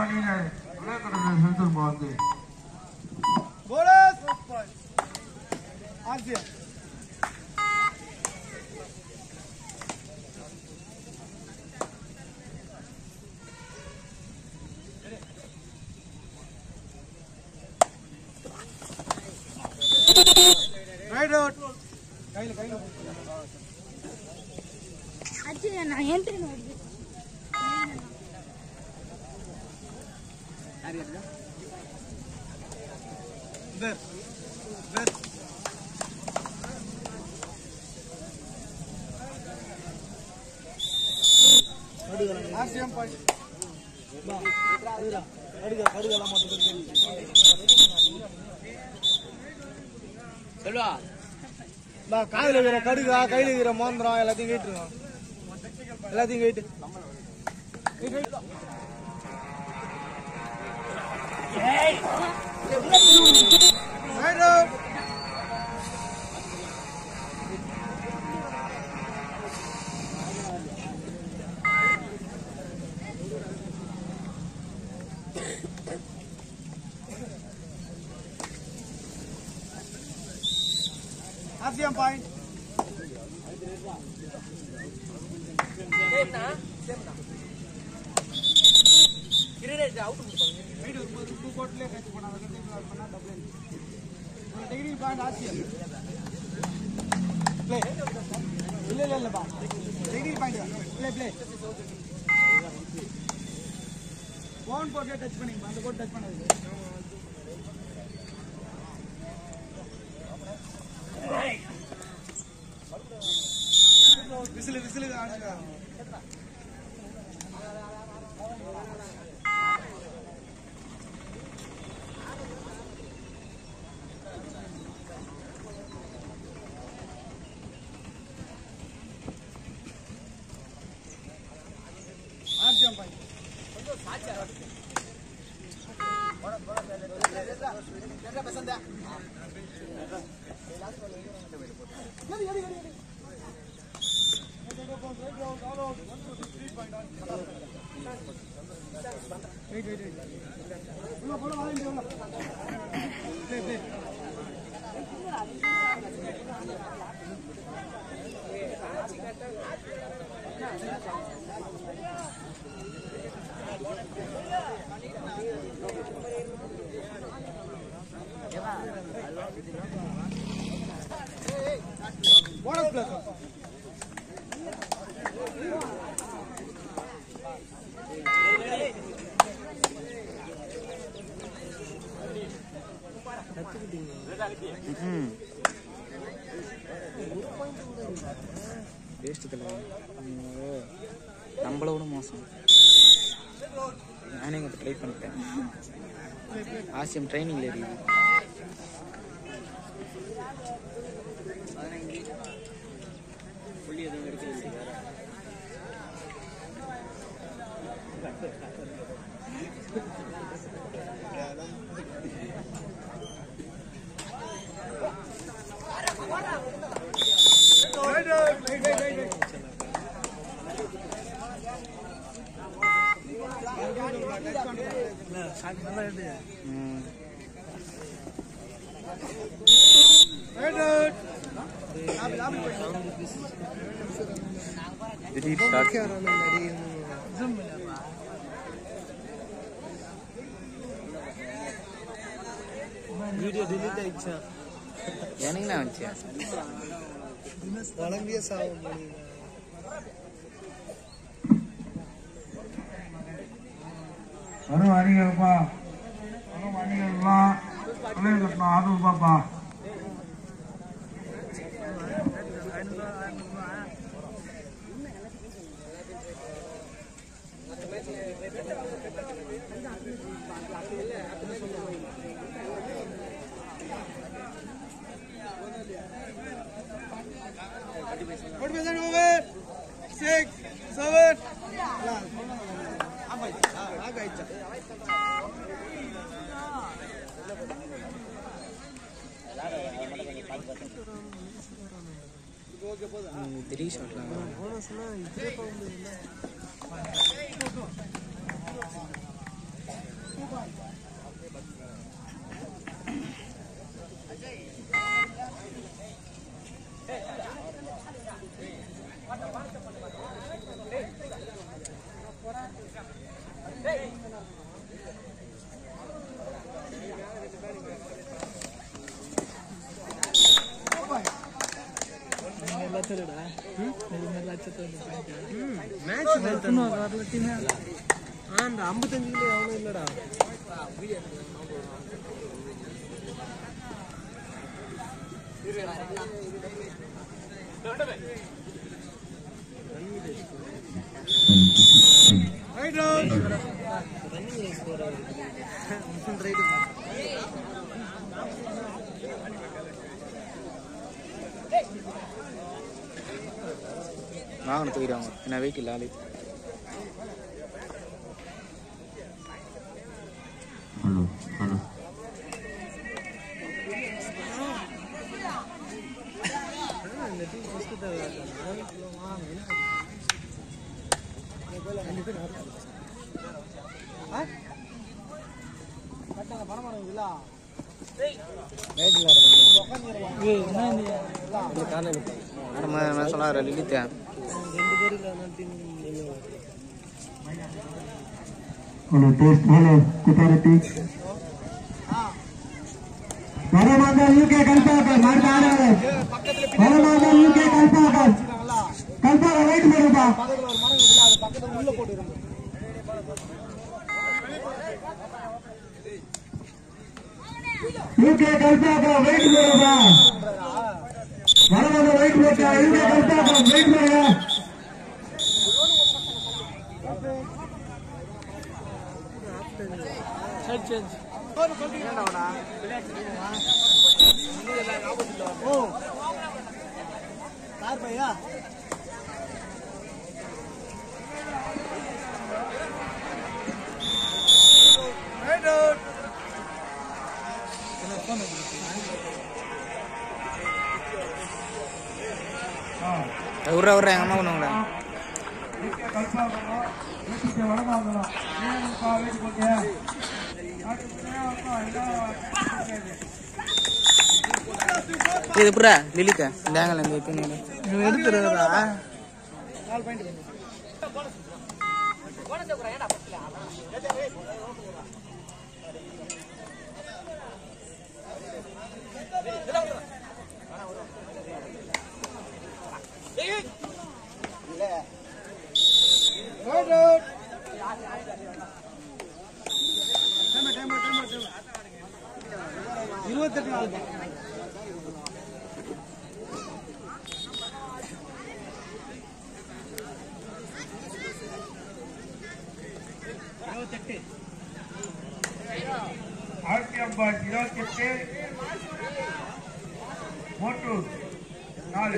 அணியினர் விளையாட்டு செலுத்தும் போது போனஸ் ஆர்சிஎம் ரைட் அவுட் கையில கையில அச்சு நான் என்ட்ரி வருது there there ஆர்சிஎம் பாயிண்ட் நான் காதுல இருக்கிற கடுகா கையில இருக்கிற மோந்திரம் எல்லாத்தையும் கேட்டுருக்கோம் எல்லாத்தையும் கேட்டு Right out. ASEAN point. Right, ஒரு ஒரு two court லயே catch பண்ணாங்க. ரெண்டு team பண்ணா double edge. ஒரு technical point ASEAN. Play. இல்ல இல்ல இல்லப்பா technical point play play பவுன் போட்டு டச் பண்ணிங்க அந்த போட்டு டச் பண்ணாது விசிலு விசிலு ஆடுங்க ஆர்ஜியம் பாய் Wait, wait, wait. உள்ள போல வாங்க உள்ள. Play, play. Bonus plus. Waste தலை நம்மளை விட மோசம் நானே கொஞ்சம் ட்ரை பண்ணிட்டேன் ஆசியம் ட்ரைனிங்ல இருக்குது புள்ளி எதுவும் எடுக்கிறது வேற Right, right, right, right, right. ம். Right, right. திடீர் ஷாட் வீடியோ delete ஆயிடுச்சா எனக்கு நான் வந்துச்சு வளம்பிய சாவ முடியும் வரும் அணிகள்ப்பா வரும் அணிகள்லாம் விளையாட்டு ஆதரவு பாப்பா What percent over? Six, seven. திடீர் ஷாட்லாம் அந்த ஐம்பத்தஞ்சு கிலோ எவனும் இல்லடா வாகனம் தூக்கிடுவாங்க என்ன வெயிட் இல்லை ஆளு ஹலோ ஹலோ நம்ம என்ன சொன்னார் லிலித்தா ஹலோ டேஸ்ட் ஹலோ குத்தாரட்டி வடமாதா யூகே கல்பாக்கம் மார்க் ஆடாது வடமாதா யூகே கல்பாக்கம் கல்பாக்கம் வெயிட் பண்ணுப்பா பக்கத்துல ஒரு மரம் இருக்குல்ல அது பக்கத்துல உள்ள போட்டு இருந்தோம் யூகே கல்பாக்கம் வெயிட் பண்ணுப்பா வடமாதா வெயிட் போட்டா யூகே கல்பாக்கம் வெயிட் பண்ணுங்க ஓ யார் பையா விட்றா விட்றா எங்கள் அம்மா பண்ணுவாங்களா யூகே கல்பாக்கம் வீட்டுக்கு வடமாதா ஏன்ப்பா வெயிட் போட்டியா இது எப்படா லிலித்தா இந்த ஆங்கிள் இந்த பின்னாடி எடுத்துருக்கா கால் பாயிண்ட் இருபத்தெட்டு நாள் தான் இருபத்தெட்டு ஆயிரத்தி பாய் இருபத்தி எட்டு மூன்று நாலு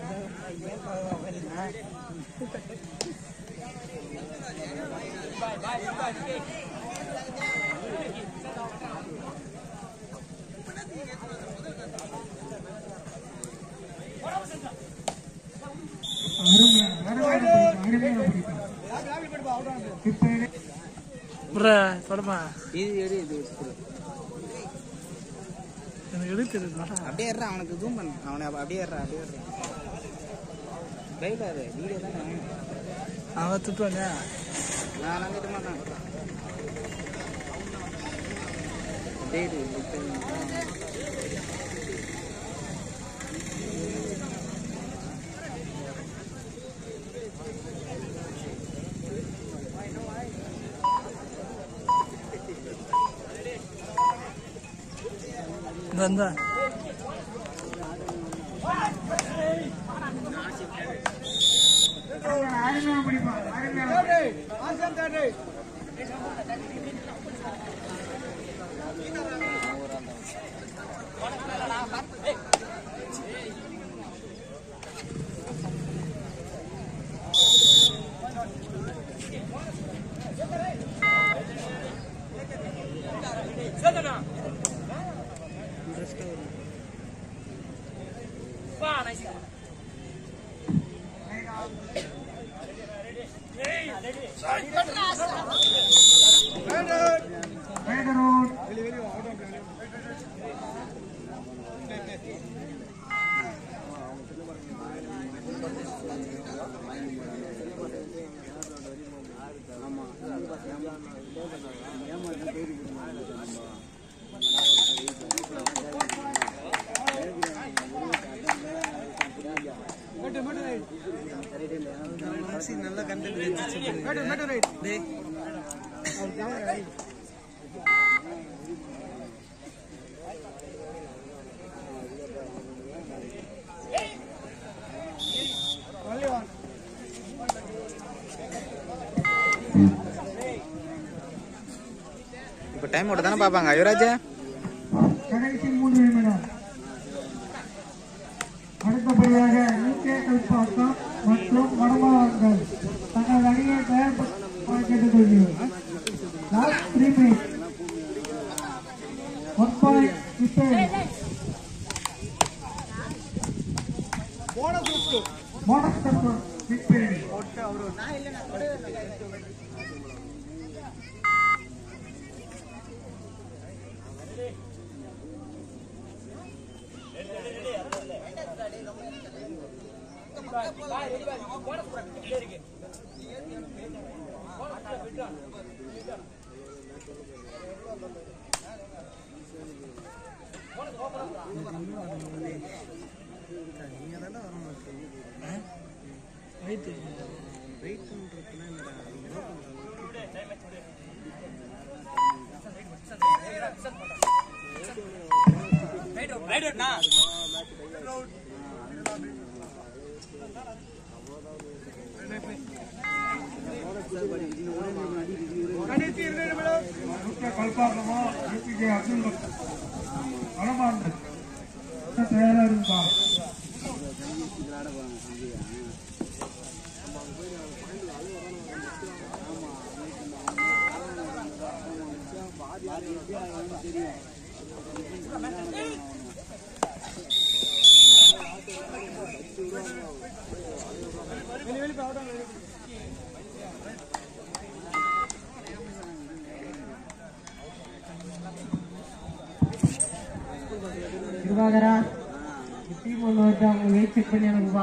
தொடமா இது எடு இது எடுத்துரு. எனக்கு எடுத்துருக்கா அப்படியே ஏறா அவனுக்கு ஜூம் பண்ணு அவனை அப்ப- அப்படியே ஏறா அப்படியே ஏறா ட்ரைவர் வீடியோ தானே அவன் திட்டுவானே நான் நம்பிட்டு மாட்டேன் அப்படியே இரு, இப்ப இந்த இப்போ டைம் ஓட்ட தானே பார்ப்பாங்க யுவராஜ் கடைசி மூன்று நிமிடம் அடுத்தபடியாக யூகே கல்பாக்கம் மற்றும் வடமாவங்கள் தங்கள் அணியை தயார்படுத்த கேட்டுக்கொள்கிறோம் last three minute one point bonus தப்பு விற்பேரி யூகே கல்பாக்கமோ யூபிஜே அப்துல் வடமாவங்கள் தயாரா இருக்கா நிர்வாகரா டீம் ஒன்று வந்து அவங்க வெயிட் செக் பண்ணி அனுப்புப்பா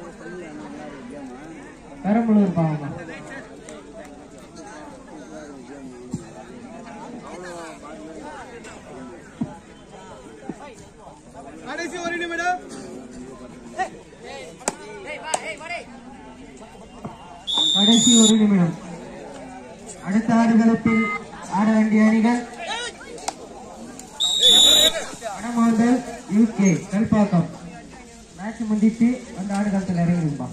பெரம்பலூர் பாவமா கடைசி ஒரு நிமிடம் கடைசி ஒரு நிமிடம் அடுத்த ஆடுகளத்தில் ஆட வேண்டிய அணிகள் வடமாந்தல் யூகே கல்பாக்கம் மேட்ச் முடிச்சு அந்த ஆடுகளத்தில் இறங்கிருப்பா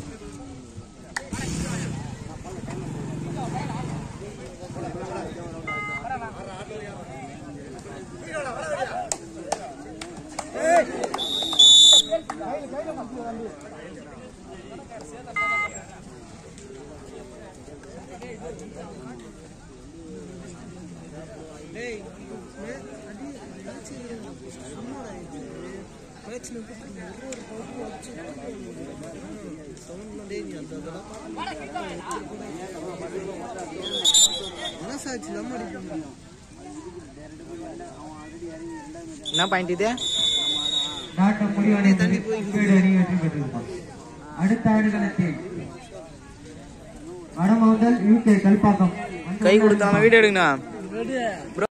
என்ன பாயிண்ட் இது நாட்டம் முடிவடைந்தது உங்களோட அணி வெற்றி பெற்றிருப்பான் அடுத்த ஆடுகளத்தில் வடமாந்தல் யூகே கல்பாக்கம் கை கொடுத்தாங்க வீடியோ எடுங்கண்ணா